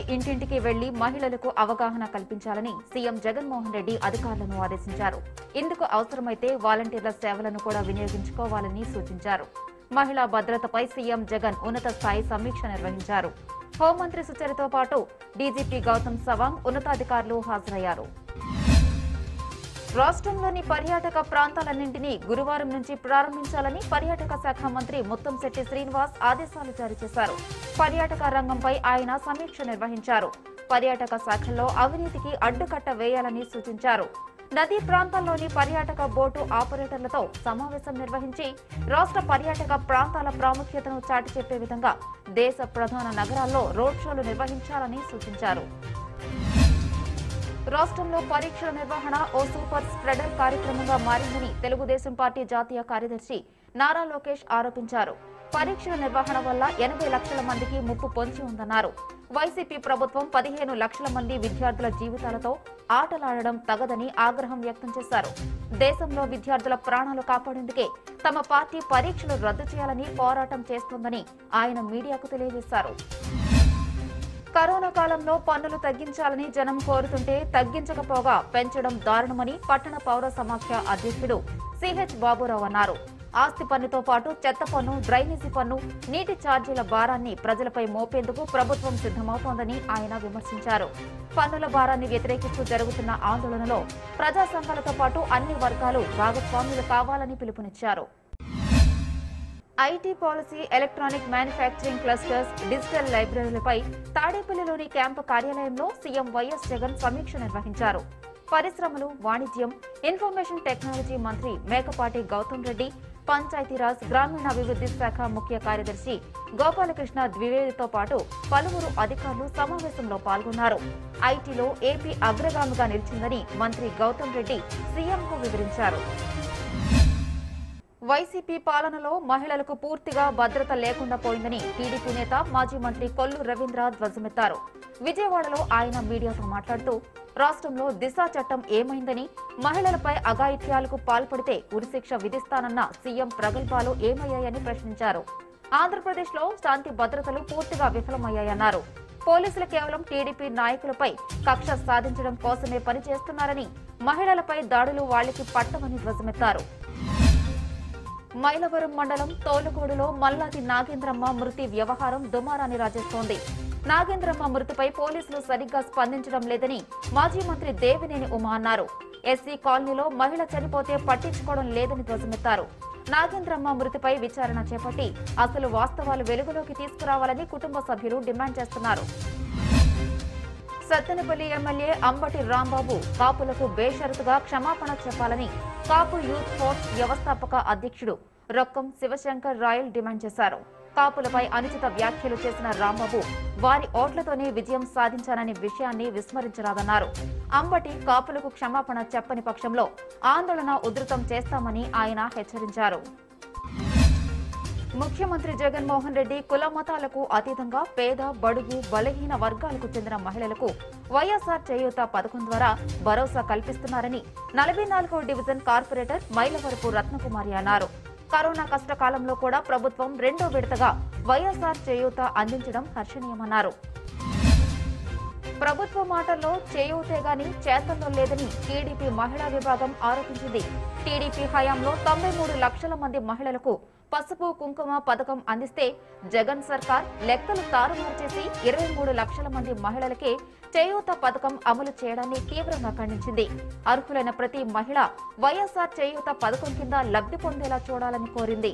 ఇంటింటికి వెళ్లి మహిళలకు అవగాహన కల్పించాలని సీఎం జగన్మోహన్ రెడ్డి అధికారులను ఆదేశించారు ఇందుకు అవసరమైతే వాలంటీర్ల సేవలను కూడా వినియోగించుకోవాలని సూచించారు మహిళా భద్రతపై సీఎం జగన్ ఉన్నత స్థాయి సమీక్ష నిర్వహించారు హోంమంత్రి సుచరితో పాటు డీజీపీ గౌతమ్ సవాంగ్ ఉన్నతాధికారులు హాజరయ్యారు రాష్ట్రంలోని పర్యాటక ప్రాంతాలన్నింటినీ గురువారం నుంచి ప్రారంభించాలని పర్యాటక శాఖ మంత్రి ముత్తంశెట్టి శ్రీనివాస్ ఆదేశాలు జారీ చేశారు పర్యాటక రంగంపై ఆయన సమీక్ష నిర్వహించారు పర్యాటక శాఖల్లో అవినీతికి అడ్డుకట్ట వేయాలని సూచించారు నదీ ప్రాంతాల్లోని పర్యాటక బోటు ఆపరేటర్లతో సమావేశం నిర్వహించి రాష్ట్ర పర్యాటక ప్రాంతాల ప్రాముఖ్యతను చాటి చెప్పే విధంగా దేశ ప్రధాన నగరాల్లో రోడ్ షోలు నిర్వహించాలని సూచించారు రాష్ట్రంలో పరీక్షల నిర్వహణ ఓ సూపర్ స్ప్రెడర్ కార్యక్రమంగా మారిందని తెలుగుదేశం పార్టీ జాతీయ కార్యదర్శి నారా లోకేష్ ఆరోపించారు పరీక్షల నిర్వహణ వల్ల ఎనభై లక్షల మందికి ముప్పు పొంచి ఉందన్నారు వైసీపీ ప్రభుత్వం పదిహేను లక్షల మంది విద్యార్థుల జీవితాలతో ఆటలాడడం తగదని ఆగ్రహం వ్యక్తం చేశారు దేశంలో విద్యార్థుల ప్రాణాలు కాపాడేందుకే తమ పార్టీ పరీక్షలు రద్దు చేయాలని పోరాటం చేస్తోందని ఆయన మీడియాకు తెలియజేశారు కరోనా కాలంలో పన్నులు తగ్గించాలని జనం కోరుతుంటే తగ్గించకపోగా పెంచడం దారుణమని పట్టణ పౌర సమాఖ్య అధ్యక్షుడు సిహెచ్ బాబురావు అన్నారు ఆస్తి పన్నుతో పాటు చెత్త పన్ను డ్రైనేజీ పన్ను నీటి ఛార్జీల భారాన్ని ప్రజలపై మోపేందుకు ప్రభుత్వం సిద్ధమవుతోందని ఆయన విమర్శించారు పన్నుల భారాన్ని వ్యతిరేకిస్తూ జరుగుతున్న ఆందోళనలో ప్రజా సంఘాలతో పాటు అన్ని వర్గాలు భాగస్వాములు కావాలని పిలుపునిచ్చారు IT policy electronic manufacturing clusters digital లైబ్రరీలపై తాడేపల్లిలోని క్యాంపు కార్యాలయంలో సీఎం వైఎస్ జగన్ సమీక్ష నిర్వహించారు పరిశ్రమలు వాణిజ్యం ఇన్ఫర్మేషన్ టెక్నాలజీ మంత్రి మేకపాటి గౌతమ్ రెడ్డి పంచాయతీరాజ్ గ్రామీణాభివృద్ధి శాఖ ముఖ్య కార్యదర్శి గోపాలకృష్ణ ద్వివేదితో పాటు పలువురు అధికారులు సమావేశంలో పాల్గొన్నారు ఐటీలో ఏపీ అగ్రగామిగా నిలిచిందని మంత్రి గౌతమ్ రెడ్డి సీఎంకు వివరించారు వైసీపీ పాలనలో మహిళలకు పూర్తిగా భద్రత లేకుండా పోయిందని టీడీపీ నేత మాజీ మంత్రి కొల్లు రవీంద్ర ధ్వజమెత్తారు విజయవాడలో ఆయన మీడియాతో మాట్లాడుతూ రాష్ట్రంలో దిశ చట్టం ఏమైందని మహిళలపై అఘాయిత్యాలకు పాల్పడితే ఉరిశిక్ష విధిస్తానన్న సీఎం ప్రగల్భాలు ఏమయ్యాయని ప్రశ్నించారు ఆంధ్రప్రదేశ్లో శాంతి భద్రతలు పూర్తిగా విఫలమయ్యాయన్నారు పోలీసులు కేవలం టీడీపీ నాయకులపై కక్ష సాధించడం కోసమే పనిచేస్తున్నారని మహిళలపై దాడులు వాళ్లకి పట్టమని ధ్వజమెత్తారు మైలవరం మండలం తోలుగూడులో మల్లాది నాగేంద్రమ్మ మృతి వ్యవహారం దుమారాన్ని రాజేస్తోంది నాగేంద్రమ్మ మృతిపై పోలీసులు సరిగ్గా స్పందించడం లేదని మాజీ మంత్రి దేవినేని ఉమా అన్నారు ఎస్సీ కాలనీలో మహిళ చనిపోతే పట్టించుకోవడం లేదని ధ్వజమెత్తారు నాగేంద్రమ్మ మృతిపై విచారణ చేపట్టి అసలు వాస్తవాలు వెలుగులోకి తీసుకురావాలని కుటుంబ సభ్యులు డిమాండ్ చేస్తున్నారు సత్తెనపల్లి ఎమ్మెల్యే అంబటి రాంబాబు కాపులకు బేషరతుగా క్షమాపణ చెప్పాలని కాపు యూత్ ఫోర్స్ వ్యవస్థాపక అధ్యక్షుడు రొక్కం శివశంకర్ రాయల్ డిమాండ్ చేశారు కాపులపై అనుచిత వ్యాఖ్యలు చేసిన రాంబాబు వారి ఓట్లతోనే విజయం సాధించాననే విషయాన్ని విస్మరించరాదన్నారు అంబటి కాపులకు క్షమాపణ చెప్పని పక్షంలో ఆందోళన ఉధృతం చేస్తామని ఆయన హెచ్చరించారు ముఖ్యమంత్రి జగన్మోహన్ రెడ్డి కుల మతాలకు అతీతంగా పేద బడుగు బలహీన వర్గాలకు చెందిన మహిళలకు వైఎస్ఆర్ చేయూత పథకం ద్వారా భరోసా కల్పిస్తున్నారని నలభై నాలుగో డివిజన్ కార్పొరేటర్ మైలవరపు రత్నకుమారి అన్నారు కరోనా కష్టకాలంలో కూడా ప్రభుత్వం రెండో విడతగా వైఎస్ఆర్ చేయూత అందించడం హర్షణీయమన్నారు ప్రభుత్వ మాటల్లో చేయూతే గాని చేతల్లో లేదని టీడీపీ మహిళా విభాగం ఆరోపించింది టీడీపీ హయాంలో తొంభై మూడు లక్షల మంది మహిళలకు పసుపు కుంకుమ పథకం అందిస్తే జగన్ సర్కార్ లెక్కలు తారుమారు చేసి ఇరవై మూడు లక్షల మంది మహిళలకే చేయూత పథకం అమలు చేయడాన్ని తీవ్రంగా ఖండించింది అర్హులైన ప్రతి మహిళ వైఎస్ఆర్ చేయూత పథకం కింద లబ్ధి పొందేలా చూడాలని కోరింది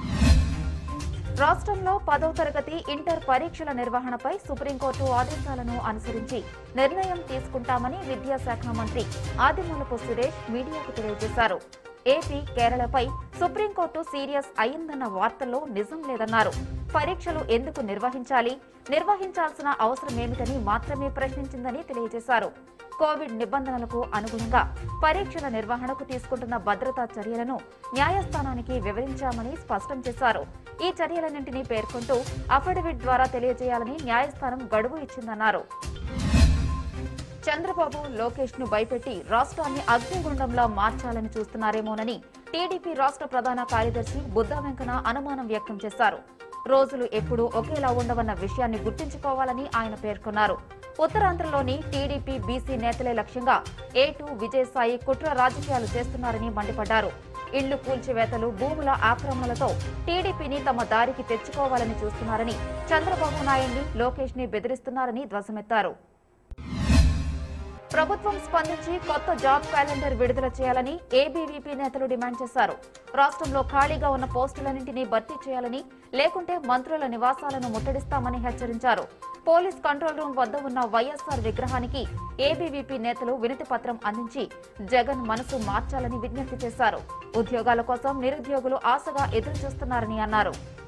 రాష్ట్రంలో పదవ తరగతి ఇంటర్ పరీక్షల నిర్వహణపై సుప్రీంకోర్టు ఆదేశాలను అనుసరించి నిర్ణయం తీసుకుంటామని విద్యాశాఖ మంత్రి ఆదిమూలపు సురేష్ మీడియాకు తెలియజేశారు ఏపీ కేరళపై సుప్రీంకోర్టు సీరియస్ అయిందన్న వార్తల్లో నిజం లేదన్నారు పరీక్షలు ఎందుకు నిర్వహించాలి నిర్వహించాల్సిన అవసరమేమిటని మాత్రమే ప్రశ్నించిందని తెలియజేశారు కోవిడ్ నిబంధనలకు అనుగుణంగా పరీక్షల నిర్వహణకు తీసుకుంటున్న భద్రతా చర్యలను న్యాయస్థానానికి వివరించామని స్పష్టం చేశారు ఈ చర్యలన్నింటినీ పేర్కొంటూ అఫిడవిట్ ద్వారా తెలియజేయాలని న్యాయస్థానం గడువు ఇచ్చిందన్నారు చంద్రబాబు లోకేష్ ను భయపెట్టి రాష్ట్రాన్ని అగ్నిగుండంలా మార్చాలని చూస్తున్నారేమోనని టీడీపీ రాష్ట్ర ప్రధాన కార్యదర్శి బుద్ధా వెంకన అనుమానం వ్యక్తం చేశారు రోజులు ఎప్పుడూ ఒకేలా ఉండవన్న విషయాన్ని గుర్తుంచుకోవాలని ఆయన పేర్కొన్నారు ఉత్తరాంధ్రలోని టీడీపీ బీసీ నేతలే లక్ష్యంగా ఏటూ విజయసాయి కుట్ర రాజకీయాలు చేస్తున్నారని మండిపడ్డారు ఇళ్లు కూల్చివేతలు భూముల ఆక్రమణలతో టీడీపీని తమ దారికి తెచ్చుకోవాలని చూస్తున్నారని చంద్రబాబు నాయుడిని లోకేష్ ని బెదిరిస్తున్నారని ధ్వజమెత్తారు ప్రభుత్వం స్పందించి కొత్త జాబ్ క్యాలెండర్ విడుదల చేయాలని ఏబీవీపీ నేతలు డిమాండ్ చేశారు రాష్ట్రంలో ఖాళీగా ఉన్న పోస్టులన్నింటినీ భర్తీ చేయాలని లేకుంటే మంత్రుల నివాసాలను ముట్టడిస్తామని హెచ్చరించారు పోలీస్ కంట్రోల్ రూమ్ వద్ద ఉన్న వైఎస్ఆర్ విగ్రహానికి ఏబీవీపీ నేతలు వినతి పత్రం అందించి జగన్ మనసు మార్చాలని విజ్ఞప్తి చేశారు ఉద్యోగాల కోసం నిరుద్యోగులు ఆశగా ఎదురు చూస్తున్నారని అన్నారు